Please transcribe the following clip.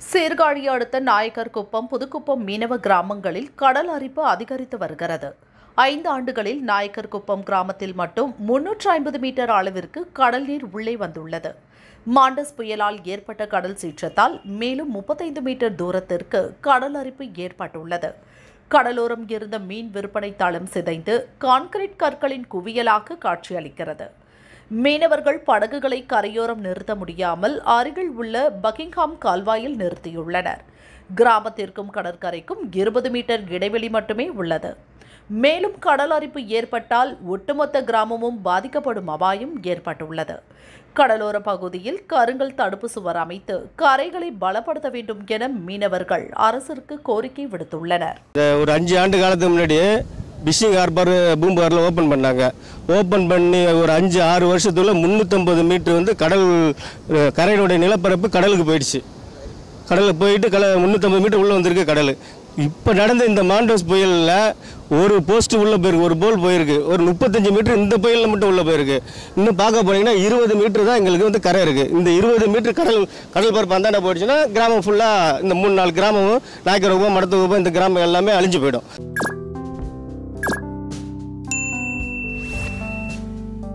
சீர்காழி அடுத்த நாயக்கர் குப்பம் புதுக்குப்பம் மீனவ கிராமங்களில் கடல் அரிப்பு அதிகரித்து வருகிறது ஐந்து ஆண்டுகளில் நாயக்கர் குப்பம் கிராமத்தில் மட்டும் முன்னூற்று ஐம்பது மீட்டர் அளவிற்கு கடல் நீர் உள்ளே வந்துள்ளது மாண்டஸ் புயலால் ஏற்பட்ட கடல் சீற்றத்தால் மேலும் முப்பத்தைந்து மீட்டர் தூரத்திற்கு கடல் அரிப்பு ஏற்பட்டுள்ளது கடலோரம் இருந்த மீன் விற்பனை தளம் சிதைந்து கான்கிரீட் கற்களின் குவியலாக காட்சியளிக்கிறது மீனவர்கள் படகுகளை கரையோரம் நிறுத்த முடியாமல் அருகில் உள்ள பக்கிங்ஹாம் கால்வாயில் நிறுத்தியுள்ளனர் கிராமத்திற்கும் கடற்கரைக்கும் இருபது மீட்டர் இடைவெளி மட்டுமே உள்ளது மேலும் கடல் அரிப்பு ஏற்பட்டால் ஒட்டுமொத்த கிராமமும் பாதிக்கப்படும் அபாயம் ஏற்பட்டுள்ளது கடலோர பகுதியில் கருங்கல் தடுப்பு சுவர் அமைத்து கரைகளை பலப்படுத்த வேண்டும் என மீனவர்கள் அரசிற்கு கோரிக்கை விடுத்துள்ளனர் இந்த ஒரு அஞ்சு ஆண்டு காலத்துக்கு முன்னாடி பிஷிங் ஹார்பர் பூம்புகாரில் ஓப்பன் பண்ணாங்க ஓப்பன் பண்ணி ஒரு அஞ்சு ஆறு வருஷத்துக்குள்ள முந்நூற்றம்பது மீட்டர் வந்து கடல் அஹ், கரையினுடைய நிலப்பரப்பு கடலுக்கு போயிடுச்சு கடலுக்கு போயிட்டு கல முந்நூற்றம்பது மீட்டர் உள்ளே வந்திருக்கு கடல் இப்போ நடந்த இந்த மாண்டோஸ் புயலில் ஒரு போஸ்ட் உள்ளே போயிருக்கு ஒரு போல் போயிருக்கு ஒரு முப்பத்தஞ்சு மீட்டர் இந்த புயலில் மட்டும் உள்ளே போயிருக்கு இன்னும் பார்க்க போனீங்கன்னா இருபது மீட்டர் தான் எங்களுக்கு வந்து கரை இருக்குது இந்த இருபது மீட்டர் கடல் கடல் பரப்பு அந்தாண்ட போயிடுச்சுன்னா கிராமம் ஃபுல்லாக இந்த மூணு நாலு கிராமமும் நாய்க்கர் குப்பம் மடத்து குப்பம் இந்த கிராமம் எல்லாமே அழிஞ்சு போயிடும்